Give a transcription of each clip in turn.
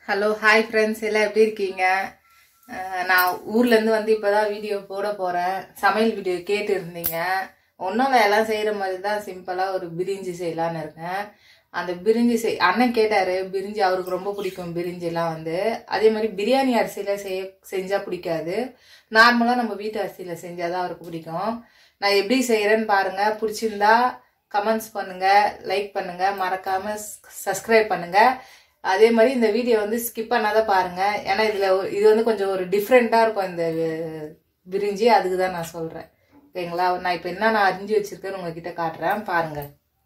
Hello hi friends எல்லாம் எப்படி இருக்கீங்க அஹ் நான் ஊர்லேருந்து வந்து இப்போ தான் வீடியோ போட போகிறேன் சமையல் வீடியோ கேட்டு இருந்தீங்க ஒன்றும் இல்லை எல்லாம் செய்கிற மாதிரி தான் சிம்பிளாக ஒரு பிரிஞ்சி செய்யலான்னு இருக்கேன் அந்த பிரிஞ்சி செய் அண்ணன் கேட்டார் பிரிஞ்சி அவருக்கு ரொம்ப பிடிக்கும் பிரிஞ்சிலாம் வந்து அதே மாதிரி பிரியாணி அரிசியில் செய்ய செஞ்சால் பிடிக்காது நார்மலாக நம்ம வீட்டு அரிசியில் செஞ்சால் தான் அவருக்கு பிடிக்கும் நான் எப்படி செய்கிறேன்னு பாருங்கள் பிடிச்சிருந்தா கமெண்ட்ஸ் பண்ணுங்கள் லைக் பண்ணுங்கள் மறக்காமல் சப்ஸ்கிரைப் பண்ணுங்கள் அதே மாதிரி இந்த வீடியோ வந்து ஸ்கிப் பண்ணாத பாருங்க ஏன்னா இதுல ஒரு- இது வந்து கொஞ்சம் ஒரு டிஃப்ரெண்டா இருக்கும் இந்த வி- பிரிஞ்சி அதுக்கு தான் நான் சொல்றேன் ஓகேங்களா நான் இப்போ என்ன நான் அரிஞ்சு வச்சிருக்கேன்னு உங்ககிட்ட காட்டுறேன் பாருங்க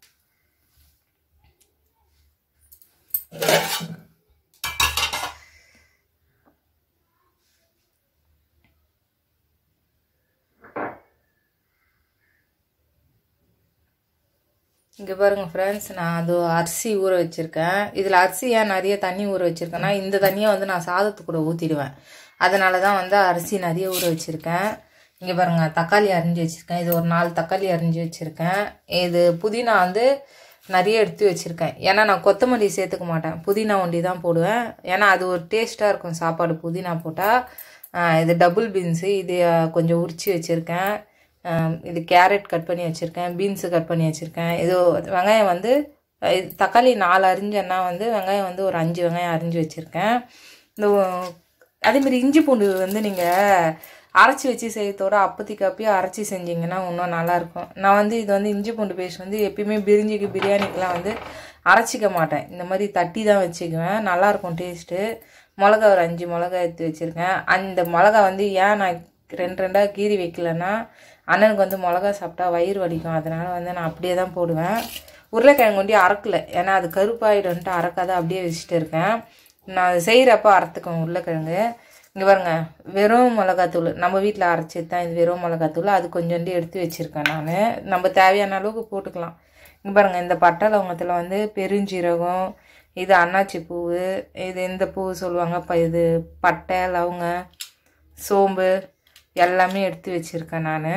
இங்கே பாருங்க ஃப்ரெண்ட்ஸ் நான் அது அரிசி ஊற வச்சுருக்கேன் இதில் அரிசி ஏன் நிறைய தண்ணி ஊற வச்சுருக்கேன்னா இந்த தண்ணியை வந்து நான் சாதத்துக்கு கூட ஊற்றிடுவேன் அதனால தான் வந்து அரிசி நிறைய ஊற வச்சுருக்கேன் இங்கே பாருங்க தக்காளி அரிஞ்சு வச்சுருக்கேன் இது ஒரு நாலு தக்காளி அரிஞ்சு வச்சுருக்கேன் இது புதினா வந்து நிறைய எடுத்து வச்சுருக்கேன் ஏன்னா நான் கொத்தமல்லி சேர்த்துக்க மாட்டேன் புதினா ஒண்டி தான் போடுவேன் ஏன்னா அது ஒரு டேஸ்ட்டாக இருக்கும் சாப்பாடு புதினா போட்டால் இது டபுள் பீன்ஸு இது அஹ், கொஞ்சம் உரிச்சு வச்சுருக்கேன் ஆம், இது கேரட் கட் பண்ணி வச்சுருக்கேன் பீன்ஸு கட் பண்ணி வச்சுருக்கேன் இது வெங்காயம் வந்து அஹ், இது தக்காளி நாலு அரிஞ்சேன்னா வந்து வெங்காயம் வந்து ஒரு அஞ்சு வெங்காயம் அரிஞ்சு வச்சுருக்கேன் இந்த ஒ- அதேமாரி இஞ்சி பூண்டு வந்து நீங்கள் அரைச்சி வச்சு செய்யறதோட அப்பத்தி காப்பி அரைச்சி செஞ்சீங்கன்னா இன்னும் நல்லாயிருக்கும் நான் வந்து இது வந்து இஞ்சி பூண்டு பேஸ்ட் வந்து எப்பயுமே பிரிஞ்சிக்கு பிரியாணிக்கெலாம் வந்து அரைச்சிக்க மாட்டேன் இந்த மாதிரி தட்டி தான் வச்சுக்குவேன் நல்லாயிருக்கும் டேஸ்ட்டு மிளகா ஒரு அஞ்சு மிளகா எடுத்து வச்சுருக்கேன் அந்த மிளகா வந்து ஏன் நான் ரெண்டு ரெண்டாக கீறி வைக்கலன்னா அண்ணனுக்கு வந்து மிளகா சாப்பிட்டா வயிறு வலிக்கும் அதனால வந்து நான் அப்படியே தான் போடுவேன் உருளைக்கிழங்கு ஒண்டி அறக்கல ஏன்னா அது கருப்பாயிடும்ட்டு அறக்காத அப்படியே வச்சுட்டு இருக்கேன் நான் அது செய்கிறப்ப அறுத்துக்குவேன் உருளைக்கிழங்கு இங்கே பாருங்க வெறும் மிளகாத்தூள் நம்ம வீட்டில் அரைச்சது தான் இது வெறும் மிளகாத்தூள் அது கொஞ்சோண்டி எடுத்து வச்சுருக்கேன் நான் நம்ம தேவையான அளவுக்கு போட்டுக்கலாம் இங்கே பாருங்க இந்த பட்டை லவங்கத்தில் வந்து பெருஞ்சீரகம் இது அன்னாச்சி பூவு இது இந்த பூ சொல்லுவாங்க இப்போ இது பட்டை லவங்க சோம்பு எல்லாமே எடுத்து வச்சுருக்கேன் நான்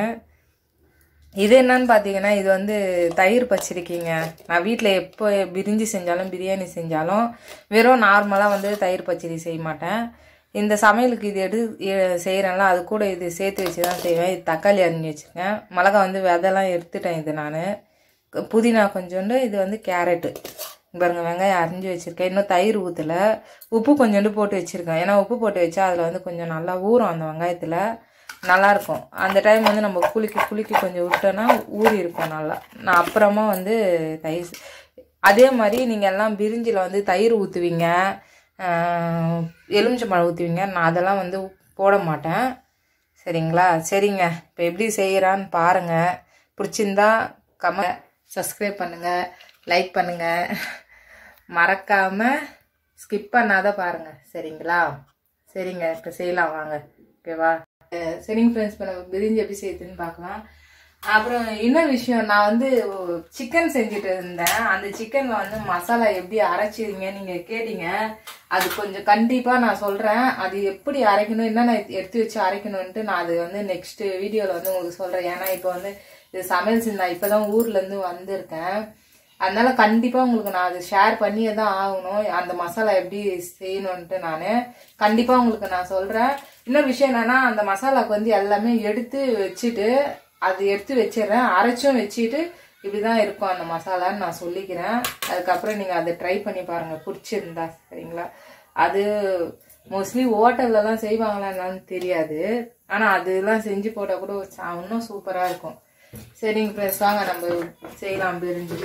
இது என்னன்னு பார்த்தீங்கன்னா இது வந்து தயிர் பச்சரிக்கைங்க நான் வீட்டில் எப்போ பிரிஞ்சி செஞ்சாலும் பிரியாணி செஞ்சாலும் வெறும் நார்மலாக வந்து தயிர் பச்சடி செய்ய மாட்டேன் இந்த சமையலுக்கு இது எடு எ- செய்கிறேன்ல அது கூட இது சேர்த்து வச்சு தான் செய்வேன் இது தக்காளி அரிஞ்சு வச்சுருக்கேன் மிளகா வந்து விதெல்லாம் எடுத்துட்டேன் இது நான் புதினா கொஞ்சோண்டு இது வந்து கேரட்டு இங்க பாருங்க வெங்காயம் அரிஞ்சு வச்சுருக்கேன் இன்னும் தயிர் ஊற்றலை உப்பு கொஞ்சோண்டு போட்டு வச்சுருக்கேன் ஏன்னா உப்பு போட்டு வச்சா அதில் வந்து கொஞ்சம் நல்லா ஊறும் அந்த வெங்காயத்தில் நல்லாயிருக்கும் அந்த டைம் வந்து நம்ம குலுக்கி குலுக்கி கொஞ்சம் விட்டோன்னா ஊறி இருக்கும் நல்லா நான் அப்புறமா வந்து தயிர் அதே மாதிரி நீங்கள் எல்லாம் பிரிஞ்சில் வந்து தயிர் ஊற்றுவீங்க எலுமிச்சம்பழம் ஊற்றுவீங்க நான் அதெல்லாம் வந்து போட மாட்டேன் சரிங்களா சரிங்க இப்போ எப்படி செய்கிறான்னு பாருங்கள் பிடிச்சிருந்தா கம சப்ஸ்கிரைப் பண்ணுங்கள் லைக் பண்ணுங்கள் மறக்காமல் ஸ்கிப் பண்ணாத பாருங்கள் சரிங்களா சரிங்க இப்போ செய்யலாம் வாங்க ஓகேவா அஹ் சரிங்க ஃப்ரெண்ட்ஸ் இப்போ நம்ம பிரிஞ்சு எப்படி செய்யுதுன்னு பார்க்கலாம் அப்புறம் இன்னொரு விஷயம் நான் வந்து சிக்கன் செஞ்சுட்டு இருந்தேன் அந்த சிக்கன்ல வந்து மசாலா எப்படி அரைச்சிருங்க நீங்க கேட்டீங்க அது கொஞ்சம் கண்டிப்பா நான் சொல்றேன் அது எப்படி அரைக்கணும் என்னென்ன எடுத்து வச்சு அரைக்கணும்ட்டு நான் அது வந்து நெக்ஸ்ட் வீடியோல வந்து உங்களுக்கு சொல்றேன் ஏன்னா இப்போ வந்து இது சமையல் செஞ்சு நான் இப்பதான் ஊர்ல இருந்து வந்திருக்கேன் அதனால கண்டிப்பா உங்களுக்கு நான் அது ஷேர் பண்ணியே தான் ஆகணும் அந்த மசாலா எப்படி செய்யணும்ட்டு நான் கண்டிப்பா உங்களுக்கு நான் சொல்றேன் இன்னொரு விஷயம் என்னன்னா அந்த மசாலாக்கு வந்து எல்லாமே எடுத்து வச்சுட்டு அது எடுத்து வச்சிடுறேன் அரைச்சும் வச்சுட்டு இப்படிதான் இருக்கும் அந்த மசாலான்னு நான் சொல்லிக்கிறேன் அதுக்கப்புறம் நீங்க அதை ட்ரை பண்ணி பாருங்க பிடிச்சிருந்தா சரிங்களா அது மோஸ்ட்லி ஹோட்டல்லலாம் செய்வாங்களா என்னன்னு தெரியாது ஆனா அதெல்லாம் செஞ்சு போட்டா கூட சா- இன்னும் சூப்பரா இருக்கும் சரிங்க ஃப்ரெண்ட்ஸ் வாங்க நம்ம செய்யலாம் பிரிஞ்சு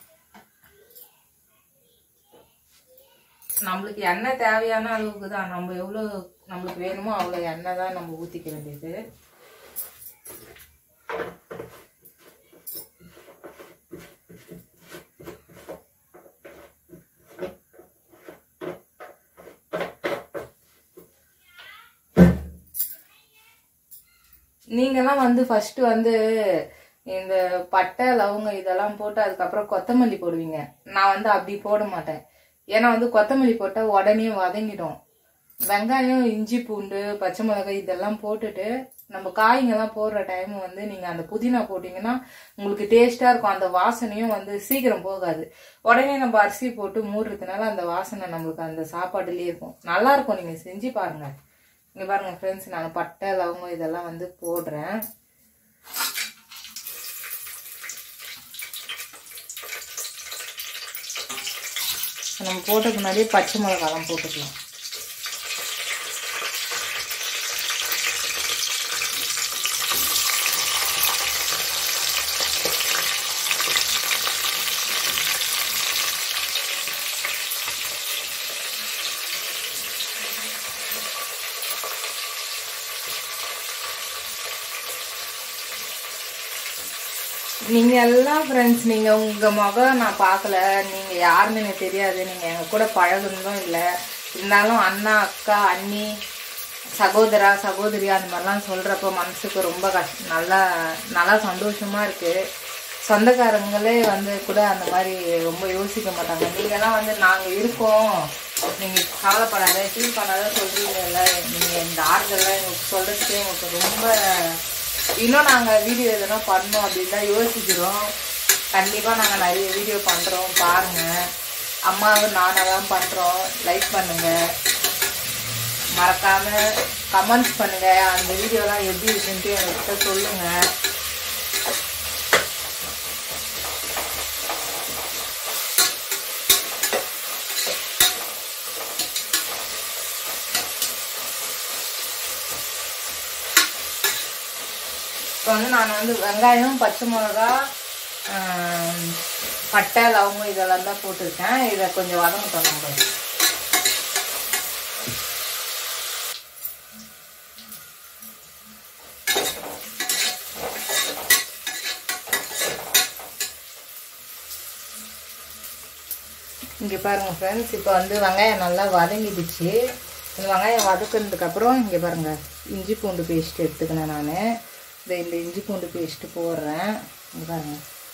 நம்மளுக்கு எண்ணெய் தேவையான அளவுக்கு தான் நம்ம எவ்வளோ நம்மளுக்கு வேணுமோ அவ்வளோ எண்ணெய் தான் நம்ம ஊற்றிக்க வேண்டியது நீங்கெல்லாம் வந்து ஃபர்ஸ்ட் வந்து இந்த பட்டை லவங்க இதெல்லாம் போட்டு அதுக்கப்புறம் கொத்தமல்லி போடுவீங்க நான் வந்து அப்படி போட மாட்டேன் ஏன்னா வந்து கொத்தமல்லி போட்டால் உடனே வதங்கிடும் வெங்காயம் இஞ்சி பூண்டு பச்சை மிளகாய் இதெல்லாம் போட்டுட்டு நம்ம காய்ங்கெல்லாம் போடுற டைம் வந்து நீங்க அந்த புதினா போட்டீங்கன்னா உங்களுக்கு டேஸ்டா இருக்கும் அந்த வாசனையும் வந்து சீக்கிரம் போகாது உடனே நம்ம அரிசி போட்டு மூடுறதுனால அந்த வாசனை நம்மளுக்கு அந்த சாப்பாடுலயே இருக்கும் நல்லா இருக்கும் நீங்க செஞ்சு பாருங்க இங்க பாருங்க ஃப்ரெண்ட்ஸ் நான் பட்டை லவங்கம் இதெல்லாம் வந்து போடுறேன் நம்ம போட்டதுக்கு முன்னாடியே பச்சை மிளகாலாம் போட்டுக்கலாம் நீங்க எல்லாம் ஃப்ரெண்ட்ஸ் நீங்க உங்க முகம் நான் பார்க்கல நீங்க யாருன்னு எனக்கு தெரியாது நீங்க எங்க கூட பழகுனதும் இல்லை இருந்தாலும் அண்ணா அக்கா அண்ணி சகோதரா சகோதரி அந்த மாதிரிலாம் சொல்றப்ப மனசுக்கு ரொம்ப கஷ்ட நல்லா நல்லா சந்தோஷமா இருக்கு சொந்தக்காரங்களே வந்து கூட அந்த மாதிரி ரொம்ப யோசிக்க மாட்டாங்க நீங்கெல்லாம் வந்து நாங்க இருக்கோம் நீங்க கவலைப்படாத ஃபீல் பண்ணாத சொல்றீங்கல்ல நீங்க இந்த ஆறுதல்லாம் எங்களுக்கு சொல்றதுக்கே எங்களுக்கு ரொம்ப இன்னும் நாங்க வீடியோ எதனா பண்ணோம் அப்படின்னு தான் யோசிக்கிறோம் கண்டிப்பா நாங்க நிறைய வீடியோ பண்றோம் பாருங்க அம்மாவும் நானாக தான் பண்றோம் லைக் பண்ணுங்க மறக்காம கமெண்ட்ஸ் பண்ணுங்க அந்த வீடியோலாம் எப்படி இருக்குன்ட்டு என்கிட்ட சொல்லுங்க இப்போ வந்து நான் வந்து வெங்காயம் பச்சை மிளகா ஆம், பட்டை லவங்கம் இதெல்லாம் தான் போட்டிருக்கேன் இதை கொஞ்சம் வதங்கட்டும் நம்ம இங்கே பாருங்க ஃப்ரெண்ட்ஸ் இப்போ வந்து வெங்காயம் நல்லா வதங்கிடுச்சு இந்த வெங்காயம் வதக்குனதுக்கு அப்புறம் இங்கே பாருங்க இஞ்சி பூண்டு பேஸ்ட் எடுத்துக்கினேன் நான் இந்த இந்த இஞ்சி பூண்டு பேஸ்ட் போடுறேன் இங்க பாருங்க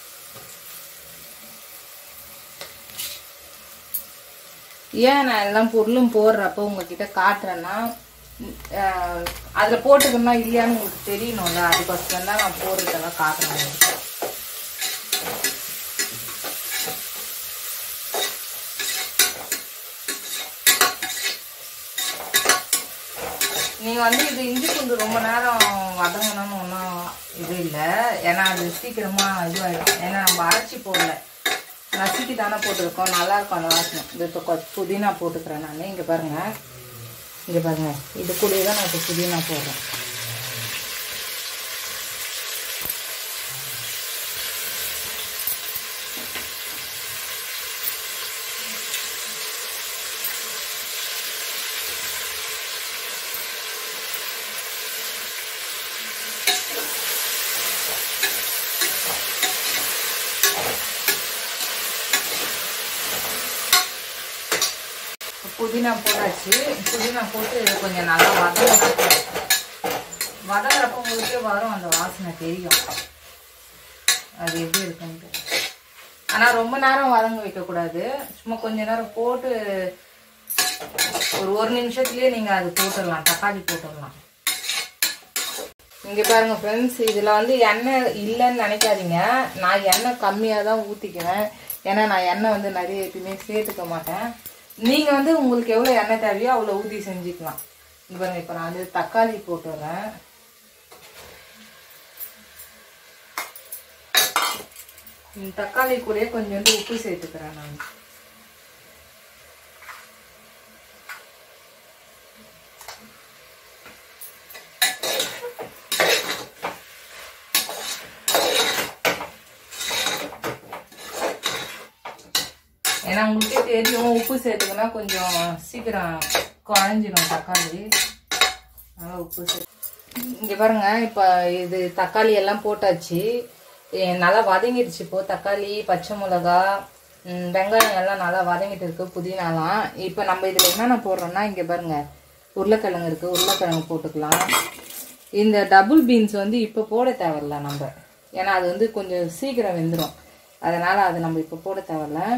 ஏன் நான் எல்லாம் பொருளும் போடுறப்போ உங்ககிட்ட காட்டுறேன்னா அஹ், அதில் போட்டுக்கணும்னா இல்லையான்னு உங்களுக்கு தெரியணும்ல அதுக்கோசரம் தான் நான் போடுறதெல்லாம் காட்டுறேன் உங்களுக்கு. நீங்க வந்து இது இஞ்சி பூண்டு ரொம்ப நேரம் வதங்கணும்னு ஒன்றும் இது இல்லை ஏன்னா அது சீக்கிரமா இதுவாயிடும் ஏன்னா நம்ம அரைச்சி போடல நசுக்கி தானே போட்டிருக்கோம் நல்லா இருக்கும் அந்த வாசனை இது இப்போ கொஞ்சம் புதினா போட்டுக்கிறேன் நான் இங்கே பாருங்க இங்கே பாருங்க இது கூடயே தான் நான் இப்போ புதினா போடுறேன் புதினா போட்டாச்சு புதினா போட்டு இது கொஞ்சம் நல்லா வதங்கணும் வதங்குறப்ப உங்களுக்கே வரும் அந்த வாசனை தெரியும் அது எப்படி இருக்குன்ட்டு ஆனால் ரொம்ப நேரம் வதங்க வைக்கக்கூடாது சும்மா கொஞ்ச நேரம் போட்டு ஒரு ஒரு நிமிஷத்துலயே நீங்கள் அது போட்டுடலாம் தக்காளி போட்டுடலாம் இங்கே பாருங்க ஃப்ரெண்ட்ஸ் இதில் வந்து எண்ணெய் இல்லைன்னு நினைக்காதீங்க நான் எண்ணெய் கம்மியாக தான் ஊற்றிக்குவேன் ஏன்னா நான் எண்ணெய் வந்து நிறைய எப்பயுமே சேர்த்துக்க மாட்டேன் நீங்கள் வந்து உங்களுக்கு எவ்வளோ எண்ணெய் தேவையோ அவ்வளோ ஊற்றி செஞ்சுக்கலாம் இங்க பாருங்க இப்போ நான் வந்து தக்காளி போட்டுடுறேன் இந்த தக்காளி கூடயே கொஞ்சோண்டு உப்பு சேர்த்துக்கிறேன் நான் ஏன்னா உங்களுக்கே தெரியும் உப்பு சேர்த்துக்கினா கொஞ்சம் சீக்கிரம் குழஞ்சிடும் தக்காளி அதனால உப்பு சேர்த்து இங்கே பாருங்க இப்போ இது தக்காளி எல்லாம் போட்டாச்சு ஏ, நல்லா வதங்கிடுச்சு இப்போ தக்காளி பச்சை மிளகா ம், வெங்காயம் எல்லாம் நல்லா வதங்கிட்டு இருக்கு புதினாலாம் இப்போ நம்ம இதில் என்னென்ன போடுறோம்னா இங்கே பாருங்க உருளைக்கிழங்கு இருக்கு உருளைக்கிழங்கு போட்டுக்கலாம் இந்த டபுள் பீன்ஸ் வந்து இப்போ போட தேவையில்ல நம்ம ஏன்னா அது வந்து கொஞ்சம் சீக்கிரம் வெந்துடும் அதனால அது நம்ம இப்போ போட தேவையில்ல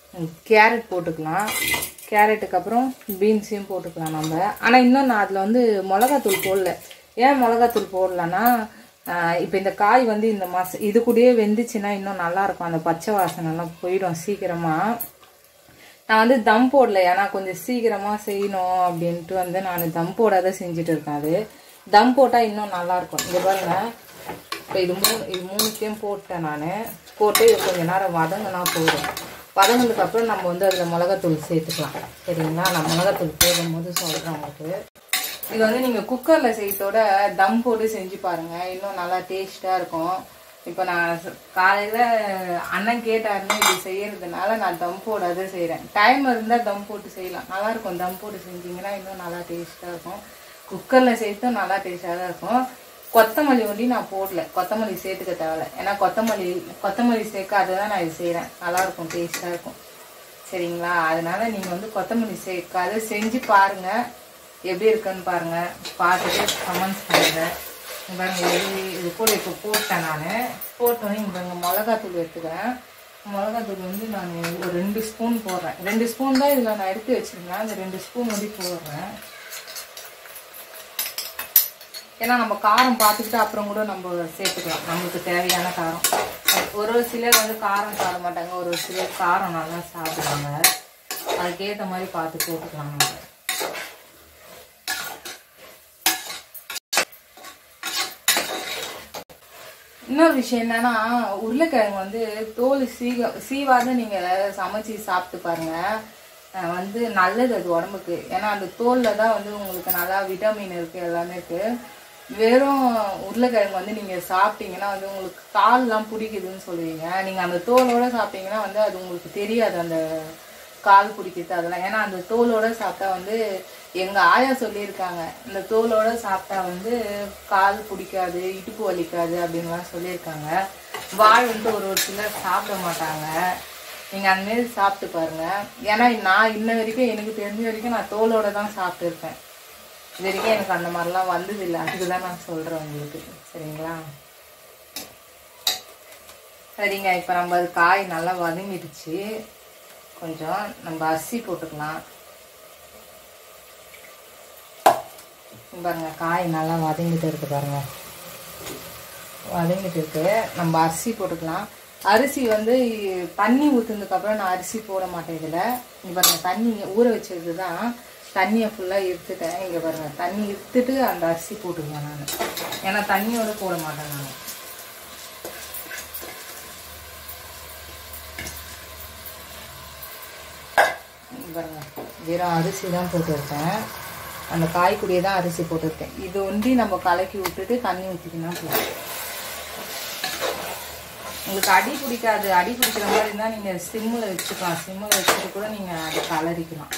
கேரட் போட்டுக்கலாம் கேரட்டுக்கு அப்புறம் பீன்ஸையும் போட்டுக்கலாம் நம்ம ஆனால் இன்னும் நான் அதில் வந்து மிளகாத்தூள் போடல ஏன் மிளகாத்தூள் போடலன்னா இப்போ இந்த காய் வந்து இந்த மாதம் இது கூடயே வெந்துச்சுன்னா இன்னும் நல்லாயிருக்கும் அந்த பச்சை வாசனைலாம் போயிடும் சீக்கிரமாக நான் வந்து தம் போடல ஏன்னா கொஞ்சம் சீக்கிரமாக செய்யணும் அப்படின்ட்டு வந்து நான் தம் போடாத செஞ்சுட்டு இருக்கேன் அது தம் போட்டால் இன்னும் நல்லாயிருக்கும் இங்கே பாருங்க இப்போ இது மூணு இது மூணுத்தையும் போட்டேன் நான் போட்டு இது கொஞ்ச நேரம் வதங்கினா போதும் வதங்கினதுக்கு அப்புறம் நம்ம வந்து அதில் மிளகாத்தூள் சேர்த்துக்கலாம் சரிங்களா நான் மிளகாத்தூள் போடும் போது சொல்கிறேன் உங்களுக்கு இது வந்து நீங்கள் குக்கரில் செய்யறதோட தம் போட்டு செஞ்சு பாருங்கள் இன்னும் நல்லா டேஸ்ட்டாக இருக்கும் இப்போ நான் காலையில் அண்ணன் கேட்டாருன்னு இது செய்யறதுனால நான் தம் போடாத செய்கிறேன் டைம் இருந்தால் தம் போட்டு செய்யலாம் நல்லா இருக்கும் தம் போட்டு செஞ்சீங்கன்னா இன்னும் நல்லா டேஸ்ட்டாக இருக்கும் குக்கரில் சேர்த்தும் நல்லா டேஸ்ட்டாக தான் இருக்கும் கொத்தமல்லி ஒண்டி நான் போடல கொத்தமல்லி சேர்த்துக்க தேவையில்ல ஏன்னா கொத்தமல்லி கொத்தமல்லி சேர்க்காத தான் நான் இது செய்கிறேன் நல்லா இருக்கும் டேஸ்ட்டாக இருக்கும் சரிங்களா அதனால நீங்கள் வந்து கொத்தமல்லி சேர்க்காத செஞ்சு பாருங்கள் எப்படி இருக்குன்னு பாருங்கள் பார்த்துட்டு கமெண்ட்ஸ் பண்ணுங்கள் இங்க பாருங்க இது இது கூட இப்போ போட்டேன் நான் போட்டோன்னே இங்கே பாருங்க மிளகாத்தூள் எடுத்துக்கிறேன் மிளகாத்தூள் வந்து நான் ஒரு ரெண்டு ஸ்பூன் போடுறேன் ரெண்டு ஸ்பூன் தான் இதில் நான் எடுத்து வச்சிருக்கேன் அந்த ரெண்டு ஸ்பூன் வந்து போடுறேன் ஏன்னா நம்ம காரம் பார்த்துக்கிட்டு அப்புறம் கூட நம்ம சேர்த்துக்கலாம் நம்மளுக்கு தேவையான காரம் ஒரு ஒரு சிலர் வந்து காரம் சாப்பிட மாட்டாங்க ஒரு ஒரு சிலர் காரம் நல்லா சாப்பிடுவாங்க அதுக்கேற்ற மாதிரி பார்த்து போட்டுக்கலாம் நம்ம இன்னொரு விஷயம் என்னன்னா உருளைக்கிழங்கு வந்து தோல் சீக சீவாத நீங்க சமைச்சு சாப்பிட்டு பாருங்க அஹ் வந்து நல்லது அது உடம்புக்கு ஏன்னா அந்த தோல்ல தான் வந்து உங்களுக்கு நல்லா விட்டமின் இருக்கு எல்லாமே இருக்கு வெறும் உருளைக்கிழங்கு வந்து நீங்க சாப்பிட்டீங்கன்னா வந்து உங்களுக்கு கால்லாம் பிடிக்குதுன்னு சொல்லுவீங்க நீங்க அந்த தோலோட சாப்பிட்டீங்கன்னா வந்து அது உங்களுக்கு தெரியாது அந்த கால் பிடிக்கிறது அதெல்லாம் ஏன்னா அந்த தோலோட சாப்பிட்டா வந்து எங்க ஆயா சொல்லியிருக்காங்க இந்த தோலோட சாப்பிட்டா வந்து கால் பிடிக்காது இடுப்பு வலிக்காது அப்படின்லாம் சொல்லியிருக்காங்க வாய் வந்து ஒரு ஒரு சிலர் சாப்பிட மாட்டாங்க நீங்க அந்த மாதிரி சாப்பிட்டு பாருங்க ஏன்னா நான் இன்ன வரைக்கும் எனக்கு தெரிஞ்ச வரைக்கும் நான் தோலோட தான் சாப்பிட்டுருக்கேன் இது வரைக்கும் எனக்கு அந்த மாதிரிலாம் வந்தது இல்லை அதுக்கு தான் நான் சொல்றேன் உங்களுக்கு சரிங்களா சரிங்க இப்போ நம்ம அது காய் நல்லா வதங்கிடுச்சு கொஞ்சம் நம்ம அரிசி போட்டுக்கலாம் இங்க பாருங்க காய் நல்லா வதங்கிட்டு இருக்கு பாருங்க வதங்கிட்டு இருக்கு நம்ம அரிசி போட்டுக்கலாம் அரிசி வந்து தண்ணி ஊற்றுனதுக்கு அப்புறம் நான் அரிசி போட மாட்டேன் இதில் இங்கே பாருங்க தண்ணி ஊற வச்சது தான் தண்ணியை ஃபுல்லாக எடுத்துட்டேன் இங்கே பாருங்க தண்ணி எடுத்துட்டு அந்த அரிசி போட்டுக்குவேன் நான் ஏன்னா தண்ணியோட போட மாட்டேன் நான் இங்க பாருங்க வெறும் அரிசி தான் போட்டிருக்கேன் அந்த காய்க்குடியே தான் அரிசி போட்டிருக்கேன் இது ஒண்டி நம்ம கலக்கி விட்டுட்டு தண்ணி ஊற்றிக்கினா போதும் உங்களுக்கு அடி பிடிக்காது அடி பிடிக்கிற மாதிரி இருந்தால் நீங்கள் சிம்மில் வச்சுக்கலாம் சிம்மில் வச்சுட்டு கூட நீங்கள் அதை கலரிக்கலாம்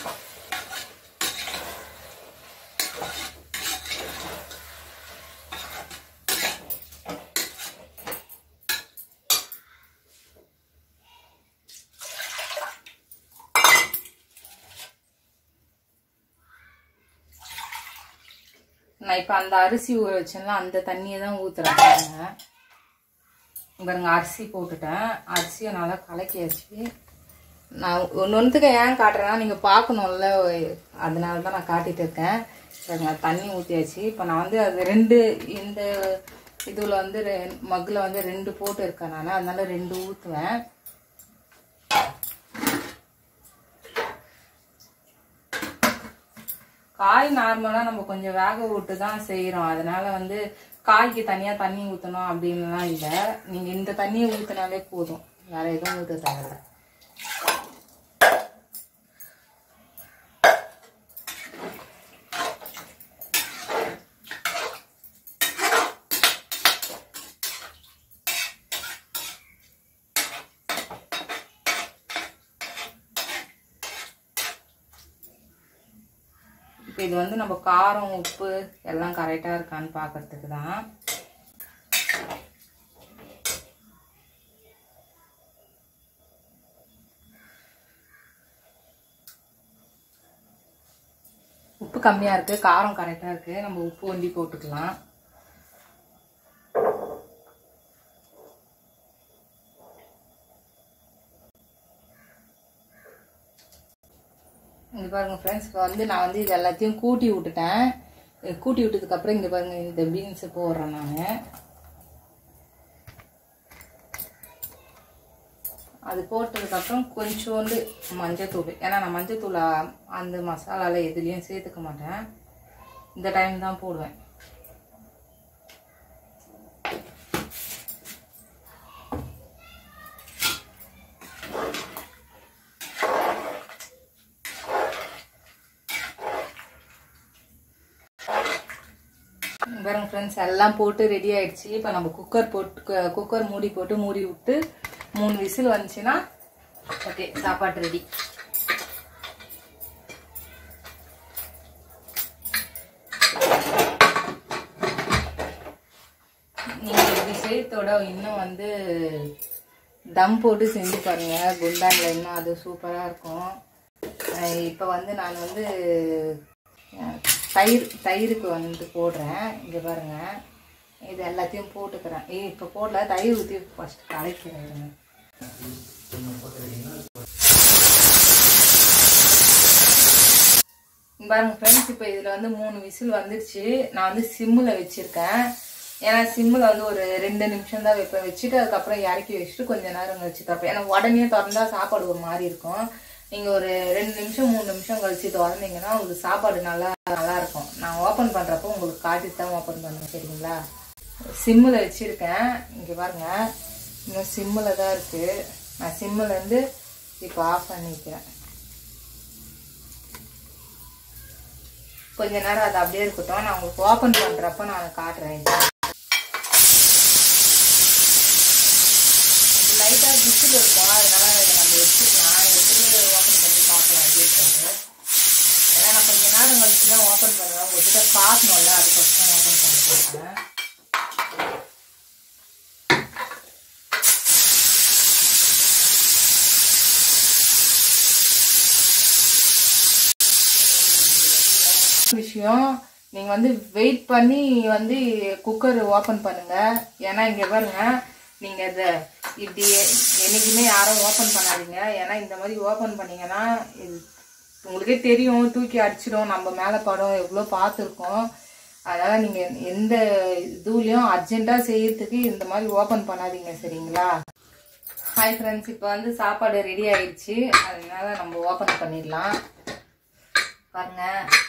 நான் இப்போ அந்த அரிசி ஊற வச்சேன்ல அந்த தண்ணியை தான் ஊற்றுறேன் பாருங்க பாருங்க அரிசி போட்டுட்டேன் அரிசியை நல்லா கலக்கியாச்சு நான் ஒன்று ஒன்றுத்துக்கு ஏன் காட்டுறேன்னா நீங்கள் பார்க்கணும்ல அதனால தான் நான் காட்டிட்டு இருக்கேன் பாருங்க தண்ணி ஊற்றியாச்சு இப்போ நான் வந்து அது ரெண்டு இந்த இதில் வந்து மக்கில் வந்து ரெண்டு போட்டு இருக்கேன் நான் அதனால ரெண்டு ஊற்றுவேன் காய் நார்மலாக நம்ம கொஞ்சம் வேக விட்டு தான் செய்கிறோம் அதனால வந்து காய்க்கு தனியாக தண்ணி ஊற்றணும் அப்படின்லாம் இல்லை நீங்கள் இந்த தண்ணியை ஊற்றினாலே போதும் வேற எதுவும் ஊற்ற தேவையில்ல இப்போ இது வந்து நம்ம காரம் உப்பு எல்லாம் கரெக்டாக இருக்கான்னு பார்க்கறதுக்கு தான் உப்பு கம்மியாக இருக்குது காரம் கரெக்டாக இருக்குது நம்ம உப்பு வண்டி போட்டுக்கலாம் பாருங்க ஃப்ரெண்ட்ஸ் இப்போ வந்து நான் வந்து இது எல்லாத்தையும் கூட்டி விட்டுட்டேன் இது கூட்டி விட்டதுக்கப்புறம் இங்கே பாருங்க இந்த பீன்ஸு போடுறேன் நான் அது போட்டதுக்கப்புறம் கொஞ்சோண்டு மஞ்சத்தூள் ஏன்னா நான் மஞ்சத்தூள் அந்த மசாலாவில் எதுலேயும் சேர்த்துக்க மாட்டேன் இந்த டைம் தான் போடுவேன் பாருங்க ஃப்ரெண்ட்ஸ் எல்லாம் போட்டு ரெடி ஆயிடுச்சு இப்போ நம்ம குக்கர் போட்டு குக்கர் மூடி போட்டு மூடி விட்டு மூணு விசில் வந்துச்சுன்னா ஓகே சாப்பாடு ரெடி நீங்கள் இப்படி செய்யத்தோட இன்னும் வந்து தம் போட்டு செஞ்சு பாருங்க குண்டானில் இன்னும் அது சூப்பராக இருக்கும் இப்போ வந்து நான் வந்து அஹ், தயிர் தயிருக்கு வந்து போடுறேன் இங்கே பாருங்க இது எல்லாத்தையும் போட்டுக்கிறேன் ஏய் இப்போ போடல தயிர் ஊற்றி ஃபஸ்ட் கலக்கிறேன் இருங்க. இங்க பாருங்க ஃப்ரெண்ட்ஸ் இப்போ இதில் வந்து மூணு விசில் வந்துருச்சு நான் வந்து சிம்மில் வச்சுருக்கேன் ஏன்னா சிம்மில் வந்து ஒரு ரெண்டு நிமிஷம் தான் வைப்பேன் வச்சுட்டு அதுக்கப்புறம் இறக்கி வச்சுட்டு கொஞ்ச நேரம் கழிச்சு திறப்பேன் ஏன்னா உடனே திறந்தா சாப்பாடு ஒரு மாதிரி இருக்கும் நீங்கள் ஒரு ரெண்டு நிமிஷம் மூணு நிமிஷம் கழிச்சு திறந்தீங்கன்னா உங்களுக்கு சாப்பாடு நல்லா நல்லா இருக்கும் நான் ஓப்பன் பண்ணுறப்போ உங்களுக்கு காட்டி தான் ஓப்பன் பண்ணுறேன் சரிங்களா சிம்மில் வச்சுருக்கேன் இங்கே பாருங்க இன்னும் சிம்மில் தான் இருக்குது நான் சிம்மில் இருந்து இப்போ ஆஃப் பண்ணிக்கிறேன் கொஞ்ச நேரம் அது அப்படியே இருக்கட்டும் நான் உங்களுக்கு ஓப்பன் பண்ணுறப்ப நான் காட்டுறேன் இது லைட்டாக விசில் இருக்கும் அதனால இதை நம்ம எடுத்துக்கலாம் எடுத்துட்டு ஓப்பன் பண்ணி பார்க்கலாம் எப்படி இருக்கிறது ஏன்னா நான் கொஞ்ச நேரம் கழிச்சு தான் ஓப்பன் பண்ணுவேன் உங்ககிட்ட பார்க்கணும்ல அதுக்கப்புறம் ஓப்பன் பண்ணி பார்க்குறேன் விஷயம் நீங்க வந்து வெயிட் பண்ணி வந்து குக்கர் ஓபன் பண்ணுங்க ஏன்னா இங்க பாருங்க நீங்க இத இப்படி என்னைக்குமே யாரும் ஓபன் பண்ணாதீங்க ஏன்னா இந்த மாதிரி ஓபன் பண்ணீங்கன்னா இது உங்களுக்கே தெரியும் தூக்கி அடிச்சிடும் நம்ம மேல படம் எவ்வளோ பார்த்துருக்கோம் அதனால நீங்க எந்த இதுலயும் அர்ஜென்ட்டா செய்யறதுக்கு இந்த மாதிரி ஓபன் பண்ணாதீங்க சரிங்களா ஹாய் ஃப்ரெண்ட்ஸ் இப்போ வந்து சாப்பாடு ரெடி ஆயிடுச்சு அதனால நம்ம ஓபன் பண்ணிடலாம் பாருங்க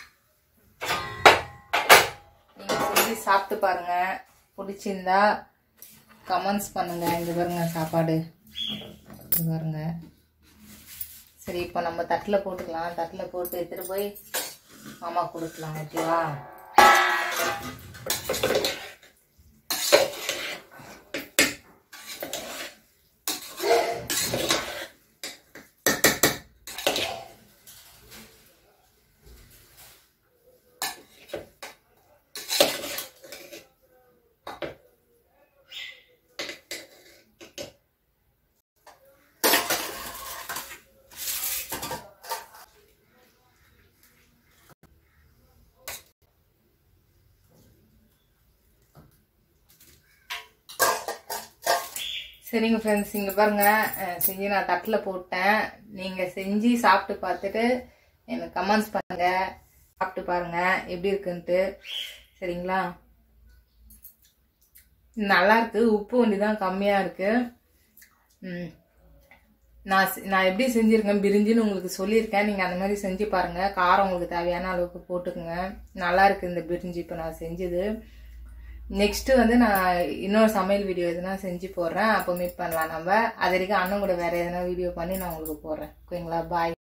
நீங்க செஞ்சு சாப்பிட்டு பாருங்க பிடிச்சிருந்தா கமெண்ட்ஸ் பண்ணுங்க இங்க பாருங்க சாப்பாடு இங்க பாருங்க சரி இப்போ நம்ம தட்டில் போட்டுக்கலாம் தட்டில் போட்டு எடுத்துட்டு போய் மாமா கொடுக்கலாம் ஓகேவா சரிங்க ஃப்ரெண்ட்ஸ் இங்கே பாருங்க அஹ் செஞ்சு நான் தட்டில் போட்டேன் நீங்கள் செஞ்சு சாப்பிட்டு பார்த்துட்டு எனக்கு கமெண்ட்ஸ் பண்ணுங்க சாப்பிட்டு பாருங்க எப்படி இருக்குன்ட்டு சரிங்களா நல்லா இருக்கு உப்பு வண்டி தான் கம்மியாக இருக்கு ம். நான் செ- நான் எப்படி செஞ்சுருக்கேன் பிரிஞ்சுன்னு உங்களுக்கு சொல்லியிருக்கேன் நீங்கள் அந்த மாதிரி செஞ்சு பாருங்கள் காரம் உங்களுக்கு தேவையான அளவுக்கு போட்டுக்குங்க நல்லா இருக்கு இந்த பிரிஞ்சி இப்போ நான் செஞ்சது நெக்ஸ்ட்டு வந்து நான் இன்னொரு சமையல் வீடியோ எதுனா செஞ்சு போடுறேன் அப்போ மீட் பண்ணலாம் நம்ம அது வரைக்கும் அண்ணன் கூட வேறு எதனா வீடியோ பண்ணி நான் உங்களுக்கு போடுறேன் ஓகேங்களா பாய்